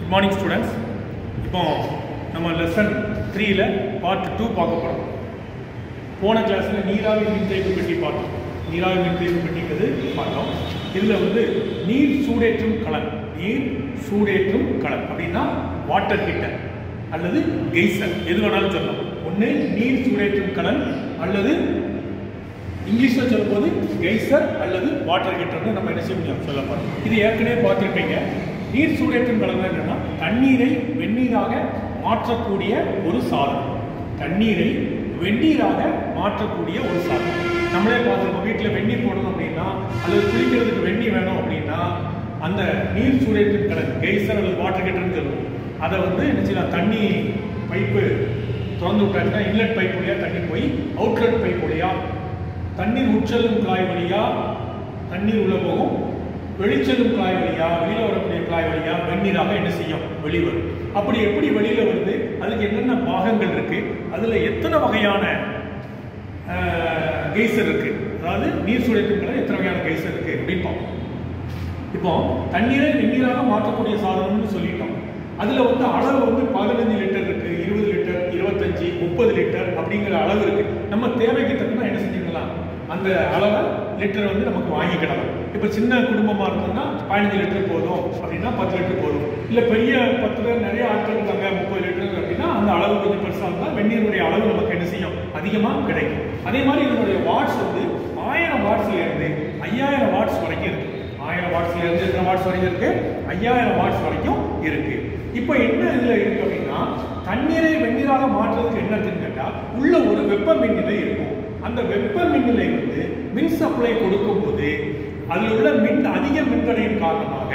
Good morning students இப்போ நம்ம lesson த்ரீல பார்ட் டூ பார்க்க போகிறோம் போன கிளாஸில் நீராவி மின்தேய்ப்பு பெட்டி பார்த்தோம் நீராவி மின்தேய்ப்பு பெட்டிங்கிறது பார்த்தோம் இதில் வந்து நீர் சூடேற்றும் கலன் நீர் சூடேற்றும் கலன் அப்படின்னா வாட்டர் ஹீட்டர் அல்லது கெய்சர் எது வேணாலும் சொல்லலாம் ஒன்று நீர் சூடேற்றும் கலன் அல்லது இங்கிலீஷில் சொல்லும்போது கெய்சர் அல்லது வாட்டர் ஹீட்டர்னு நம்ம என்ன செய்ய முடியும் சொல்ல போகிறோம் இது ஏற்கனவே பார்த்துருப்பீங்க நீர் சூடேற்றும் கலந்து என்னன்னா தண்ணீரை வெந்நீராக மாற்றக்கூடிய ஒரு சாதனம் தண்ணீரை வெந்நீராக மாற்றக்கூடிய ஒரு சாதனம் நம்மளே பார்த்துருக்கோம் வீட்டில் வெந்நீர் போடணும் அப்படின்னா அல்லது குளிக்கிறதுக்கு வெந்நீர் வேணும் அப்படின்னா அந்த நீர் சூடேற்றும் கலந்து கெய்சர் அல்லது வாட்டர் ஹீட்டர்னு சொல்லுவோம் அதை வந்து என்ன செய்யலாம் தண்ணி பைப்பு திறந்து விட்டாச்சுன்னா இன்லெட் பைப் வழியாக தண்ணி போய் அவுட்லெட் பைப் வழியாக தண்ணீர் உட்செல்லும் குழாய் வழியா தண்ணீர் உள்ள போகும் வெளிச்செல்லும் குழாய் வழியா வெளியில வரக்கூடிய குழாய் வழியா வெந்நீராக என்ன செய்யும் வெளிவரும் அப்படி எப்படி வெளியில வருது அதுக்கு என்னென்ன பாகங்கள் இருக்கு அதுல எத்தனை வகையான கெய்சர் இருக்கு அதாவது நீர் சுழைக்கும் எத்தனை வகையான கெய்சர் இருக்கு அப்படின்னு பார்ப்போம் இப்போ தண்ணீரை வெந்நீராக மாற்றக்கூடிய சாதனம்னு சொல்லிட்டோம் அதுல வந்து அளவு வந்து பதினஞ்சு லிட்டர் இருக்கு இருபது லிட்டர் இருபத்தஞ்சு முப்பது லிட்டர் அப்படிங்கிற அளவு இருக்கு நம்ம தேவைக்கு தக்கன என்ன செஞ்சுக்கலாம் அந்த அளவை லிட்டர் வந்து நமக்கு வாங்கிக்கலாம் இப்போ சின்ன குடும்பமா இருந்ததுன்னா பதினஞ்சு லிட்டர் போதும் அப்படின்னா பத்து லிட்டர் போதும் இல்லை பெரிய பத்து பேர் நிறைய ஆட்கள் இருக்காங்க முப்பது லிட்டர் அப்படின்னா அந்த அளவு கொஞ்சம் பெருசாக இருந்தால் வெந்நீருடைய அளவு நமக்கு என்ன செய்யும் அதிகமாக கிடைக்கும் அதே மாதிரி இதனுடைய வாட்ஸ் வந்து ஆயிரம் வாட்ஸ்ல இருந்து ஐயாயிரம் வாட்ஸ் வரைக்கும் இருக்கு ஆயிரம் வாட்ஸ்ல இருந்து எத்தனை வாட்ஸ் வரைக்கும் இருக்கு ஐயாயிரம் வாட்ஸ் வரைக்கும் இருக்கு இப்போ என்ன இதுல இருக்கு அப்படின்னா தண்ணீரை வெந்நீராக மாற்றுறதுக்கு என்ன இருக்குன்னு கேட்டா உள்ள ஒரு வெப்ப மின்னிலை இருக்கும் அந்த வெப்ப மின்னிலை வந்து மின் சப்ளை கொடுக்கும் போது அதில் உள்ள மின் அதிக மின்தடையின் காரணமாக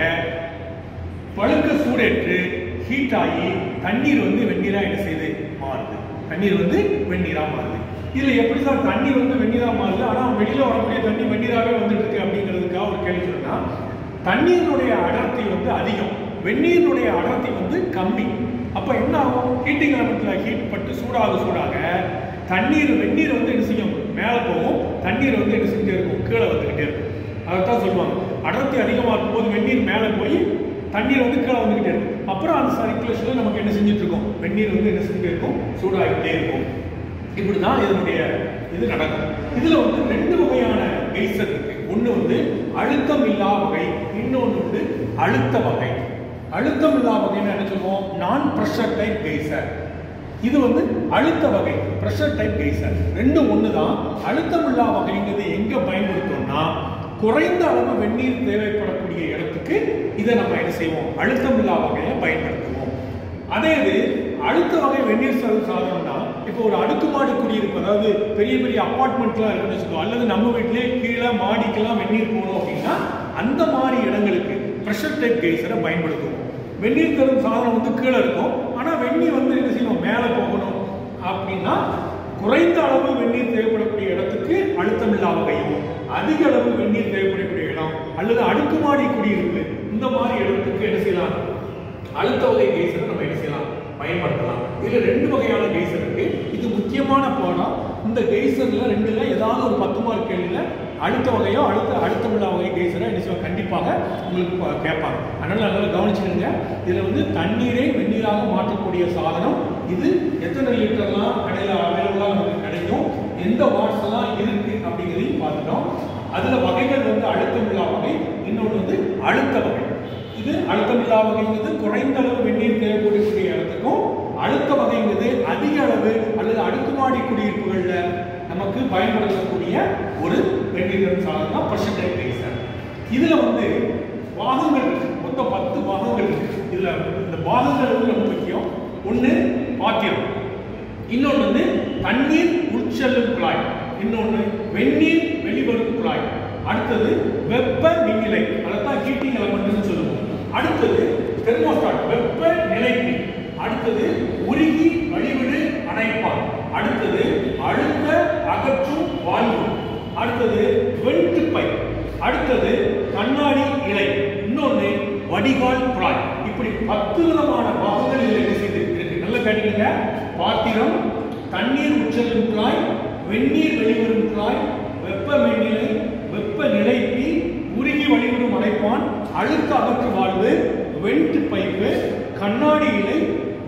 பழுக்க சூடேற்று ஹீட் ஆகி தண்ணீர் வந்து வெந்நீரா என்ன செய்யுது மாறுது தண்ணீர் வந்து வெந்நீரா மாறுது இதுல எப்படி சார் தண்ணீர் வந்து வெந்நீரா மாறுது ஆனா வெளியில வரக்கூடிய தண்ணி வெந்நீராவே வந்துட்டு இருக்கு அப்படிங்கிறதுக்காக ஒரு கேள்வி சொன்னா தண்ணீரினுடைய அடர்த்தி வந்து அதிகம் வெந்நீரினுடைய அடர்த்தி வந்து கம்மி அப்ப என்ன ஆகும் ஹீட்டிங் எலமெண்ட்ல ஹீட் பட்டு சூடாக சூடாக தண்ணீர் வெந்நீர் வந்து என்ன செய்யும் மேலே போகும் தண்ணீர் வந்து என்ன செஞ்சுட்டே இருக்கும் கீழே வந்துகிட்டே இருக்கும் அதைத்தான் சொல்லுவாங்க அடர்த்தி அதிகமாக இருக்கும்போது வெந்நீர் மேலே போய் தண்ணீர் வந்து கீழே வந்துகிட்டே இருக்கும் அப்புறம் அந்த சர்க்குலேஷனில் நமக்கு என்ன செஞ்சுட்டு இருக்கோம் வெந்நீர் வந்து என்ன செஞ்சுட்டே இருக்கும் சூடாகிட்டே இருக்கும் இப்படி தான் இதனுடைய இது நடக்கும் இதுல வந்து ரெண்டு வகையான கெய்சர் இருக்கு ஒண்ணு வந்து அழுத்தம் இல்லா வகை இன்னொன்று வந்து அழுத்த வகை அழுத்தம் இல்லா வகைன்னு என்ன சொல்லுவோம் நான் ப்ரெஷர் டைப் கெய்சர் இது வந்து அழுத்த வகை ப்ரெஷர் டைப் கெய்சர் ரெண்டும் ஒன்று தான் அழுத்தம் இல்லா வகைங்கிறது எங்க பயன்படுத்தோம்னா குறைந்த அளவு வெந்நீர் தேவைப்படக்கூடிய இடத்துக்கு இதை நம்ம என்ன செய்வோம் அழுத்தம் இல்லா வகையை பயன்படுத்துவோம் அதே இது அழுத்த வகை வெந்நீர் சாதனம்னா இப்போ ஒரு அடுக்குமாடி குடியிருப்பு அதாவது பெரிய பெரிய அப்பார்ட்மெண்ட்லாம் இருக்குன்னு வச்சுக்கோ அல்லது நம்ம வீட்டிலே கீழே மாடிக்கெல்லாம் வெந்நீர் போகணும் அப்படின்னா அந்த மாதிரி இடங்களுக்கு ப்ரெஷர் டைப் கெய்சரை பயன்படுத்துவோம் வெந்நீர் தரும் சாதனம் வந்து கீழே இருக்கும் ஆனால் வெந்நீர் வந்து என்ன செய்யணும் மேலே போகணும் அப்படின்னா குறைந்த அளவு வெந்நீர் தேவைப்படக்கூடிய இடத்துக்கு அழுத்தமில்லா வகையும் அதிக அளவு வெந்நீர் தேவைப்படக்கூடிய இடம் அல்லது அடுக்குமாடி குடியிருப்பு இந்த மாதிரி இடத்துக்கு என்ன செய்யலாம் அழுத்த வகை கெய்சரை நம்ம என்ன செய்யலாம் பயன்படுத்தலாம் இதுல ரெண்டு வகையான கெய்சர் இருக்கு இது முக்கியமான பாடம் இந்த கெய்சர்ல ரெண்டுல ஏதாவது ஒரு பத்து மார்க் கேள்வியில அழுத்த வகையோ அழுத்த அழுத்தமில்லா வகை கெய்சரோ என்ன செய்வாங்க கண்டிப்பாக உங்களுக்கு ப- கேட்பாங்க அதனால நல்லா கவனிச்சுக்கோங்க இதுல வந்து தண்ணீரை வெந்நீராக மாற்றக்கூடிய சாதனம் இது எத்தனை லிட்டர்லாம் கடையில் அவைலபிளாக நமக்கு கிடைக்கும் எந்த வாட்ஸ் எல்லாம் இருக்கு அப்படிங்கிறதையும் பார்த்துட்டோம் அதுல வகைகள் வந்து அழுத்தமில்லா வகை இன்னொன்று வந்து அழுத்த வகை இது அழுத்தமில்லா வகைங்கிறது குறைந்த அளவு வெந்நீர் தேவைப்படக்கூடிய இடத்துக்கும் அழுத்த வகைங்கிறது அதிக அளவு அல்லது அடுக்குமாடி குடியிருப்புகள்ல நமக்கு பயன்படுத்தக்கூடிய ஒரு வெந்நீர் சாதனம் தான் ப்ரெஷர் டைப் கெய்சர் இதுல வந்து பாகங்கள் இருக்கு மொத்தம் பத்து பாகங்கள் இருக்கு இதுல இந்த பாகங்கள் வந்து ரொம்ப முக்கியம் ஒண்ணு பாத்திரம் இன்னொன்று வந்து தண்ணீர் உட்செல்லும் குழாய் இன்னொன்று வெந்நீர் வெளிவரும் குழாய் அடுத்தது வெப்ப மின்னிலை அதைத்தான் ஹீட்டிங் எலமெண்ட்னு சொல்லுவோம் அடுத்தது தெர்மோஸ்டாட் வெப்ப நிலைப்பி அடுத்தது உருகி வழிவிடு அணைப்பான் அடுத்தது அழுத்த அகற்றும் வால்வு அடுத்தது வெண்ட் பைப் அடுத்தது கண்ணாடி இலை இன்னொன்று வடிகால் குழாய் இப்படி பத்து விதமான பாகங்கள் இதில் என்ன செய்து இருக்கு நல்லா கேட்டீங்க பாத்திரம் தண்ணீர் உச்சலும் குழாய் வெந்நீர் வெளிவரும் குழாய் வெப்ப மென்னிலை வெப்ப நிலைப்பி உருகி வழிவிடும் அடைப்பான் அழுத்த அகற்று வாழ்வு வெண்ட் பைப்பு கண்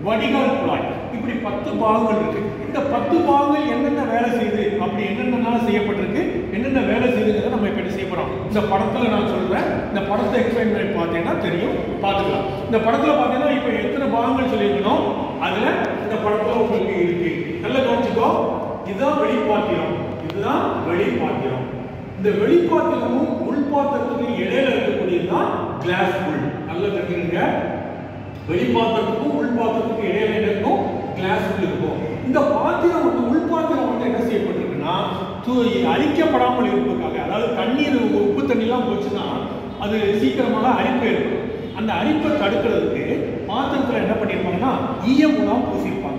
வடிகால் குழாய் இப்படி பத்து பாகங்கள் இருக்கு இந்த பத்து பாகங்கள் என்னென்ன வேலை செய்யுது அப்படி என்னென்ன செய்யப்பட்டிருக்கு என்னென்ன வேலை செய்யுதுங்கிறத நம்ம இப்ப என்ன செய்ய போறோம் இந்த படத்துல நான் சொல்றேன் இந்த படத்தை எக்ஸ்பிளைன் பண்ணி பார்த்தீங்கன்னா தெரியும் பார்த்துக்கலாம் இந்த படத்துல பார்த்தீங்கன்னா இப்போ எத்தனை பாகங்கள் சொல்லியிருக்கணும் அதுல இந்த படத்துல உங்களுக்கு இருக்கு நல்லா கவனிச்சுக்கோ இதுதான் வெளிப்பாத்திரம் இதுதான் வெளிப்பாத்திரம் இந்த வெளிப்பாத்திரமும் உள்பாத்திரத்துக்கும் இடையில இருக்கக்கூடியதுதான் கிளாஸ் உள் நல்லா தெரிஞ்சுங்க வெளிப்பாத்திரத்துக்கும் உள்பாத்திரத்துக்கும் இடையில என்ன இருக்கும் கிளாஸ் உள் இருக்கும் இந்த பாத்திரம் வந்து உள்பாத்திரம் வந்து என்ன செய்யப்பட்டிருக்குன்னா தூ- அரிக்கப்படாமல் இருப்பதற்காக அதாவது தண்ணீர் உப்பு தண்ணிலாம் போச்சுன்னா அது சீக்கிரமாக அரிப்பு இருக்கும் அந்த அரிப்பை தடுக்கிறதுக்கு பாத்திரத்துல என்ன பண்ணியிருப்பாங்கன்னா ஈயம் மூலம் பூசியிருப்பாங்க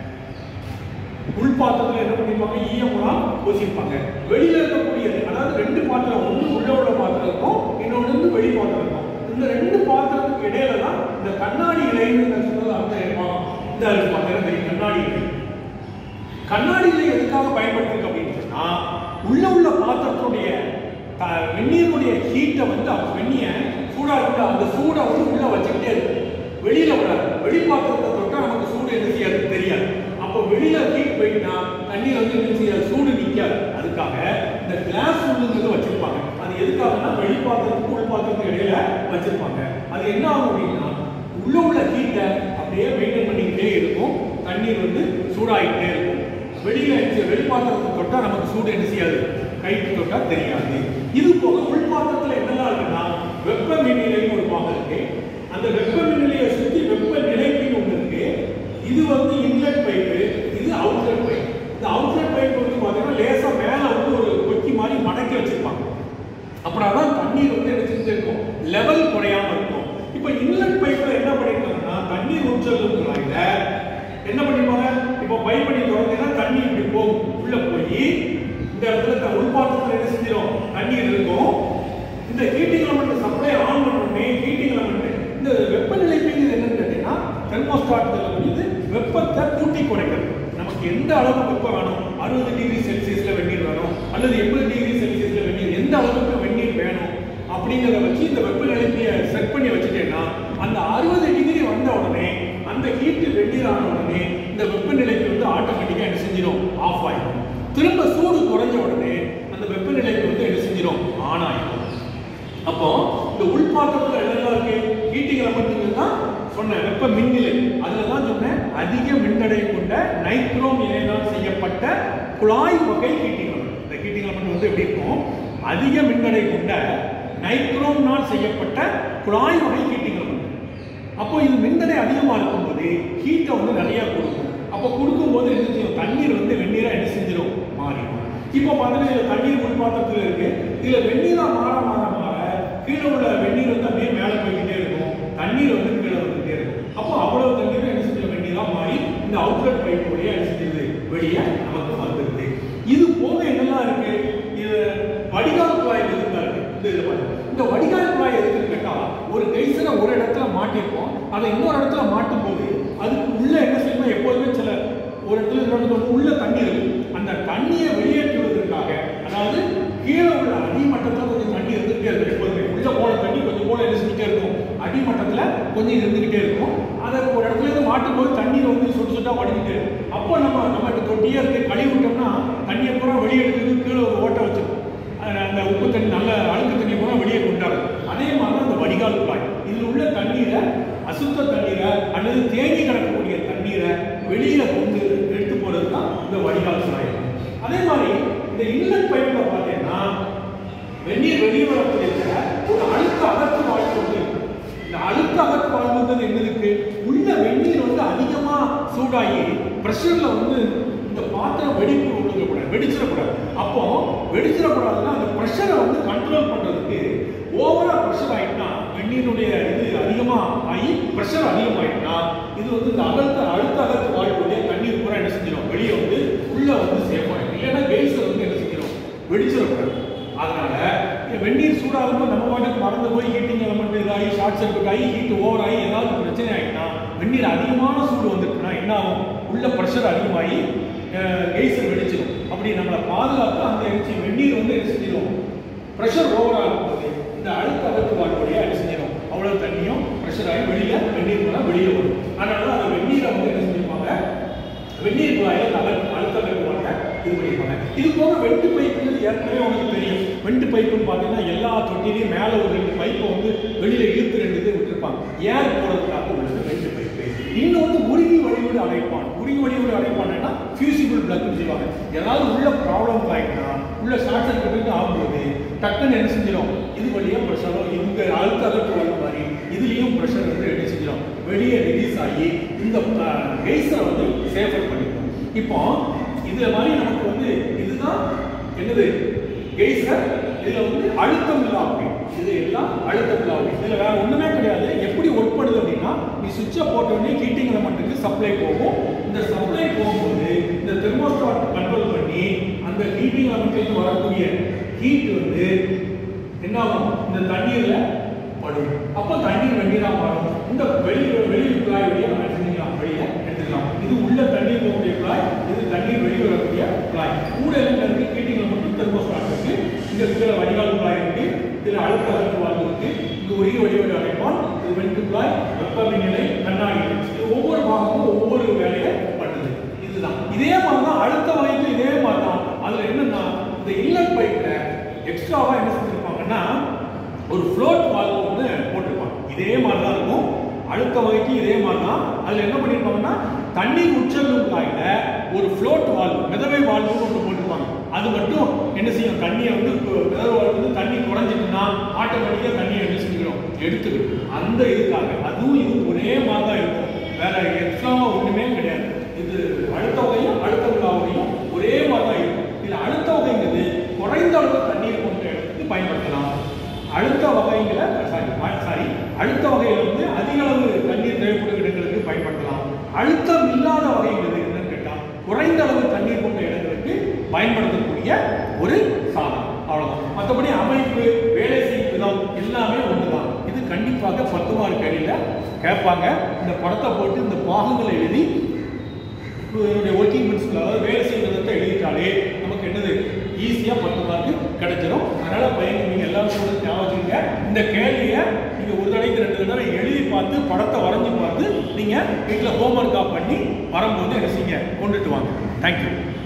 உள் பாத்திரத்துல என்ன பண்ணிருப்பாங்க ஈயம் மூலம் பூசியிருப்பாங்க வெளியில இருக்கக்கூடிய அதாவது ரெண்டு பாத்திரம் ஒன்று உள்ள உள்ள பாத்திரம் இருக்கும் இன்னொன்று வந்து வெளி பாத்திரம் இருக்கும் இந்த ரெண்டு பாத்திரத்துக்கு இடையில தான் இந்த கண்ணாடி இலைன்னு நான் சொன்னது அந்த இடம். இந்த பாத்திரம் தெரியும் கண்ணாடி இலை கண்ணாடி இலை எதுக்காக பயன்படுத்திருக்கு அப்படின்னு சொன்னா உள்ள உள்ள பாத்திரத்துடைய த- வெந்நீருடைய ஹீட்டை வந்து அந்த வெந்நிய சூடா இருக்குல்ல அந்த சூடை வந்து உள்ள வச்சுக்கிட்டே இருக்கு வெளியில விடாது வெளி பாத்திரத்தை தொட்டா நமக்கு சூடு என்ன செய்யாது தெரியாது அப்போ வெளியில ஹீட் போயிட்டுனா தண்ணீர் வந்து என்ன செய்யாது சூடு நிக்காது அதுக்காக இந்த கிளாஸ் உள்ளுங்கிறது வச்சிருப்பாங்க அது எதுக்காகனா வெளி பாத்திரத்துக்கு உள் பாத்திரத்துக்கு இடையில வச்சிருப்பாங்க அது என்ன ஆகும் அப்படின்னா உள்ள உள்ள ஹீட்டை அப்படியே மெயின்டைன் பண்ணிக்கிட்டே இருக்கும் தண்ணீர் வந்து சூடாகிட்டே இருக்கும் வெளியில இருந்துச்சு வெளிப்பாத்திரத்தை தொட்டா நமக்கு சூடு என்ன செய்யாது கைக்கு தொட்டா தெரியாது இது போக உள் பாத்திரத்துல என்னெல்லாம் இருக்குன்னா வெப்ப மின்னிலைன்னு ஒரு பாகம் இருக்கு அந்த வெப்ப மின்னிலையை சுத்தி வெப்ப நிலைக்குன்னு ஒண்ணு இருக்கு இது வந்து இன்லெட் பைப்பு இது அவுட்லெட் பைப் இந்த அவுட்லெட் பைப் வந்து பாத்தீங்கன்னா லேசா மேல வந்து ஒரு கொக்கி மாதிரி மடக்கி வச்சிருப்பாங்க அப்புறம் தான் தண்ணீர் வந்து என்ன செஞ்சிருக்கும் லெவல் குறையாம இருக்கும் இப்போ இன்லெட் பைப்ல என்ன பண்ணிருக்காங்கன்னா தண்ணீர் உச்சல்ல என்ன பண்ணிருப்பாங்க இப்போ பைப் பண்ணி திறந்தீங்கன்னா தண்ணி இப்படி போகும் உள்ள போய் இந்த இடத்துல த- உள்பாத்திரத்துல என்ன செஞ்சிடும் தண்ணீர் இருக்கும் இந்த ஹீட்டிங் எலமெண்ட் சப்ளை ஆன் பண்ணணுமே ஹீட்டிங் எலமெண்ட் இந்த வெப்பநிலைங்கிறது என்னன்னு கேட்டீங்கன்னா தெர்மோஸ்டாட் சொல்லக்கூடியது வெப்பத்தை கூட்டி குறைக்கிறது நமக்கு எந்த அளவு வெப்பம் வேணும் அறுபது டிகிரி செல்சியஸ்ல வெந்நீர் வேணும் அல்லது எண்பது டிகிரி செல்சியஸ்ல வெந்நீர் எந்த அளவுக்கு வெந்நீர் வேணும் அப்படிங்கிறத வச்சு இந்த வெப்பநிலையை செட் பண்ணி வச்சுட்டேன்னா அந்த அறுபது டிகிரி வந்த உடனே அந்த ஹீட் வெந்நீர் ஆன உடனே இந்த வெப்பநிலைக்கு வந்து ஆட்டோமேட்டிக்கா என்ன செஞ்சிடும் ஆஃப் ஆயிடும் திரும்ப சூடு குறைஞ்ச உடனே அந்த வெப்பநிலைக்கு வந்து என்ன செஞ்சிடும் ஆன் ஆயிடும் அப்போ இந்த உள்பாத்திரத்துல என்னெல்லாம் இருக்கு ஹீட்டிங் எலமெண்ட் தான் சொன்னேன் வெப்ப மின்னிலை அதுல தான் சொன்னேன் அதிக மின்னடை கொண்ட நைக்ரோம் இணையதால் செய்யப்பட்ட குழாய் வகை ஹீட்டிங் எலமெண்ட் இந்த ஹீட்டிங் எலமெண்ட் வந்து எப்படி இருக்கும் அதிக மின்னடை கொண்ட நைக்ரோம்னால் செய்யப்பட்ட குழாய் வகை ஹீட்டிங் எலமெண்ட் அப்போ இது மின்தடை அதிகமா இருக்கும்போது ஹீட்டை வந்து நிறைய கொடுக்கும் அப்போ கொடுக்கும்போது என்ன செய்யும் தண்ணீர் வந்து வெந்நீரா என்ன செஞ்சிடும் மாறிடும் இப்போ பார்த்தீங்கன்னா இதுல தண்ணீர் உள் பாத்திரத்துல இருக்கு இதுல வெந்நீரா மாற மாற மாற கீழே உள்ள வெந்நீர் வந்து அப்படியே மேலே போய்கிட்டே இருக்கும் தண்ணீர் வந்து கீழே வந்துகிட்டே இருக்கும் அப்போ அவ்வளவு தண்ணீர் என்ன செஞ்ச வெந்நீரா மாறி இந்த அவுட்லெட் பைப் வழியா என்ன செஞ்சது வெளியே நமக்கு வந்துருது இது போக என்னெல்லாம் இருக்கு இது வடிகால் குழாய் எதுக்கா இருக்கு இந்த இதுல பாருங்க இந்த வடிகால் குழாய் எதுக்குன்னு கேட்டா ஒரு கைசரை ஒரு இடத்துல மாட்டிருப்போம் அதை இன்னொரு இடத்துல மாட்டும் போது அதுக்கு உள்ள என்ன செய்யணும் எப்போதுமே சில ஒரு இடத்துல இன்னொரு இடத்துல உள்ள தண்ணி இருக்கு அந்த தண்ணியை வெளியேற்றுவதற்காக அதாவது கீழே உள்ள அடிமட்டத்துல கொஞ்சம் தண்ணி இருந்துகிட்டே இருக்கும் எப்போதுமே உள்ள போன தண்ணி கொஞ்சம் போல என்ன செஞ்சுட்டே இருக்கும் அடிமட்டத்துல கொஞ்சம் இருந்துகிட்டே இருக்கும் அதை ஒரு இடத்துல இருந்து மாட்டும் போது தண்ணீர் வந்து சொட்டு சொட்டா வடிஞ்சிட்டே இருக்கும் அப்போ நம்ம நம்ம இப்ப தொட்டியே இருக்கு கழுவி விட்டோம்னா தண்ணியை பூரா வெளியே எடுத்து கீழே ஒரு ஓட்டை வச்சிருக்கோம் அது அந்த உப்பு தண்ணி நல்ல அழுக்கு தண்ணி பூரா வெளியே கொண்டாரு அதே மாதிரி தான் அந்த வடிகால் குழாய் இதில் உள்ள தண்ணீரை அசுத்த தண்ணீரை அல்லது தேங்கி கிடக்கக்கூடிய தண்ணீரை வெளியில கொண்டு எடுத்து போறது தான் இந்த வடிகால் குழாய் அதே மாதிரி இந்த இன்லெட் பைப்ல பார்த்தீங்கன்னா வெந்நீர் வெளியே வரக்கூடிய ஒரு அழுத்த அகற்று வாழ்க்கை வந்து இருக்கு. இந்த அழுத்த அகற்று வாழ்வுங்கிறது என்னதுக்கு உள்ள வெந்நீர் வந்து அதிகமா சூடாகி ப்ரெஷர்ல வந்து இந்த பாத்திரம் வெடிப்பு விழுங்கக்கூடாது வெடிச்சிடக்கூடாது அப்போ வெடிச்சிடக்கூடாதுன்னா அந்த ப்ரெஷரை வந்து கண்ட்ரோல் பண்றதுக்கு ஓவரா ப்ரெஷர் ஆயிட்டுனா வெந்நீருடைய இது அதிகமா ஆகி ப்ரெஷர் அதிகமாயிட்டுனா இது வந்து இந்த அகழ்த்த அழுத்த அகற்று வாழ்வுடைய தண்ணீர் பூரா என்ன செஞ்சிடும் வெளியே வந்து உள்ள வந்து சேஃப் ஆயிடும் இல்லைன்னா கெய்சர் வந்து என்ன செஞ்சிடும் வெடிச்சிடக்கூடாது அதனால இந்த வெந்நீர் சூடாகும்போது நம்ம பாட்டுக்கு மறந்து போய் ஹீட்டிங் எலமெண்ட் இதாகி ஷார்ட் சர்க்யூட் ஆகி ஹீட் ஓவர் ஆகி ஏதாவது பிரச்சனை ஆகிட்டுனா வெந்நீர் அதிகமான சூடு வந்துட்டுனா என்ன ஆகும் உள்ள ப்ரெஷர் அதிகமாகி கெய்சர் வெடிச்சிடும் அப்படி நம்மளை பாதுகாத்து அந்த எரிச்சி வெந்நீர் வந்து என்ன செஞ்சிடும் ப்ரெஷர் ஓவர் ஆகும்போது இந்த அழுத்த அகற்று வாட் வழியாக என்ன செஞ்சிடும் அவ்வளோ தண்ணியும் ப்ரெஷர் ஆகி வெளியில வெந்நீர் போனால் வெளியே வரும் அதனால அந்த வெந்நீரை வெந்நீர் குழாயில அழுத்த அழுத்த கட்டுவாங்க இது பண்ணியிருப்பாங்க இது போக வெட்டு பைப்புங்கிறது ஏற்கனவே உங்களுக்கு தெரியும் வெண்டு பைப்புன்னு பார்த்தீங்கன்னா எல்லா தொட்டிலையும் மேலே ஒரு ரெண்டு பைப்பை வந்து வெளியில இழுத்து ரெண்டு இது விட்டுருப்பாங்க ஏர் போடுறதுக்காக உள்ளது வெண்டு பைப்பு இன்னும் வந்து உருகி வழிவிடு அடைப்பான் உருகி வழிவிடு அடைப்பான்னா ஃபியூசிபிள் பிளக்னு சொல்லுவாங்க ஏதாவது உள்ள ப்ராப்ளம் ஆகிட்டுனா உள்ள ஷார்ட் சர்க்கியூட் ஆகும்போது டக்குன்னு என்ன செஞ்சிடும் இது வழியா ப்ரெஷரோ இந்த அழுத்த அழுத்த வர மாதிரி இதுலேயும் ப்ரெஷர் வந்து என்ன செஞ்சிடும் வெளியே ரிலீஸ் ஆகி இந்த கெய்ஸரை வந்து சேஃபர் பண்ணிக்கும் இப்போ இது மாதிரி நமக்கு வந்து இதுதான் என்னது கெய்சர் இதுல வந்து அழுத்தம் இல்லாமல் இது எல்லாம் அழுத்தம் இல்லாமல் இதுல வேற ஒண்ணுமே கிடையாது எப்படி ஒர்க் பண்ணுது அப்படின்னா நீ சுவிட்சை போட்ட உடனே ஹீட்டிங் எலமெண்ட்டுக்கு சப்ளை போகும் இந்த சப்ளை போகும்போது இந்த தெர்மோஸ்டாட் கண்ட்ரோல் பண்ணி அந்த ஹீட்டிங் எலமெண்ட்லேருந்து வரக்கூடிய ஹீட் வந்து என்ன ஆகும் இந்த தண்ணீர்ல படும் அப்போ தண்ணீர் வெந்நீரா மாறும் இந்த வெளி வெளி குழாய் வழியா நம்ம எடுத்துக்கலாம் வெளியில எடுத்துக்கலாம் இது உள்ள தண்ணீர் போகக்கூடிய குழாய் இது தண்ணீர் வெளியே வரக்கூடிய குழாய் கூட என்ன இருக்கு ஹீட்டிங்ல மட்டும் தெர்மோஸ்டாட் இருக்கு இங்க கீழே வடிகால் குழாய் இருக்கு இதுல அழுத்த அழுத்த வாழ்வு இருக்கு இங்க ஒரே வடிவடி அடைப்பான் இது வெண்டு குழாய் வெப்பநிலை கண்ணாடி இது ஒவ்வொரு பாகமும் ஒவ்வொரு வேலையை பண்ணுது இதுதான் இதே மாதிரி தான் அடுத்த வகைக்கு இதே மாதிரி தான் அதுல என்னன்னா இந்த இல்லட் பைப்ல எக்ஸ்ட்ராவா என்ன செஞ்சிருப்பாங்கன்னா ஒரு ஃப்ளோட் வால்வு வந்து போட்டிருப்பாங்க இதே மாதிரி தான் இருக்கும் அடுத்த வகைக்கு இதே மாதிரி தான் அதுல என்ன பண்ணிருப்பாங்கன்னா தண்ணீர் உட்செல்லும் குழாயில ஒரு ஃப்ளோட் வால்வு மிதவை வால்வுன்னு ஒன்று போட்டிருப்பாங்க அது மட்டும் என்ன செய்யும் தண்ணியை வந்து கு- மிதவை வால்வு வந்து தண்ணி குறைஞ்சிட்டுனா ஆட்டோமேட்டிக்காக தண்ணியை என்ன செஞ்சுக்கிறோம் எடுத்துக்கிடும் அந்த இதுக்காக அதுவும் இது ஒரே மாதிரி தான் இருக்கும் வேற எக்ஸ்ட்ராவா ஒண்ணுமே கிடையாது இது அடுத்த வகையும் அடுத்த உள்ள வகையும் ஒரே மாதிரி தான் இருக்கும் இதுல அடுத்த வகைங்கிறது குறைந்த அளவு தண்ணீர் கொண்ட இடத்துக்கு பயன்படுத்தலாம் அடுத்த வகைங்களை சாரி சாரி அடுத்த வகையில வந்து அதிக அளவு தண்ணீர் தேவைப்படும் இடங்களுக்கு பயன்படுத்தலாம் அழுத்தம் இல்லாத வகைங்கிறது என்னன்னு கேட்டா குறைந்த அளவு தண்ணீர் கொண்ட இடங்களுக்கு பயன்படுத்தக்கூடிய ஒரு சாதனம் அவ்வளவுதான் மற்றபடி அமைப்பு வேலை செய்யும் விதம் எல்லாமே ஒண்ணுதான் இது கண்டிப்பாக பத்து மார்க் கேள்வியில கேட்பாங்க இந்த படத்தை போட்டு இந்த பாகங்களை எழுதி என்னுடைய ஒர்க்கிங் பிரின்சிபல் அதாவது வேலை செய்யும் விதத்தை எழுதிட்டாலே நமக்கு என்னது ஈஸியாக பத்து மார்க் கிடைச்சிடும் அதனால பையன் நீங்கள் எல்லாரும் கூட ஞாபகம் வச்சுக்கோங்க. இந்த கேள்வியை நீங்கள் ஒரு தடவைக்கு ரெண்டு தடவை எழுதி பார்த்து படத்தை வரைஞ்சி பார்த்து நீங்கள் வீட்டில் ஹோம்ஒர்க்காக பண்ணி வரும்போது என்ன செய்யுங்க கொண்டுட்டு வாங்க தேங்க்யூ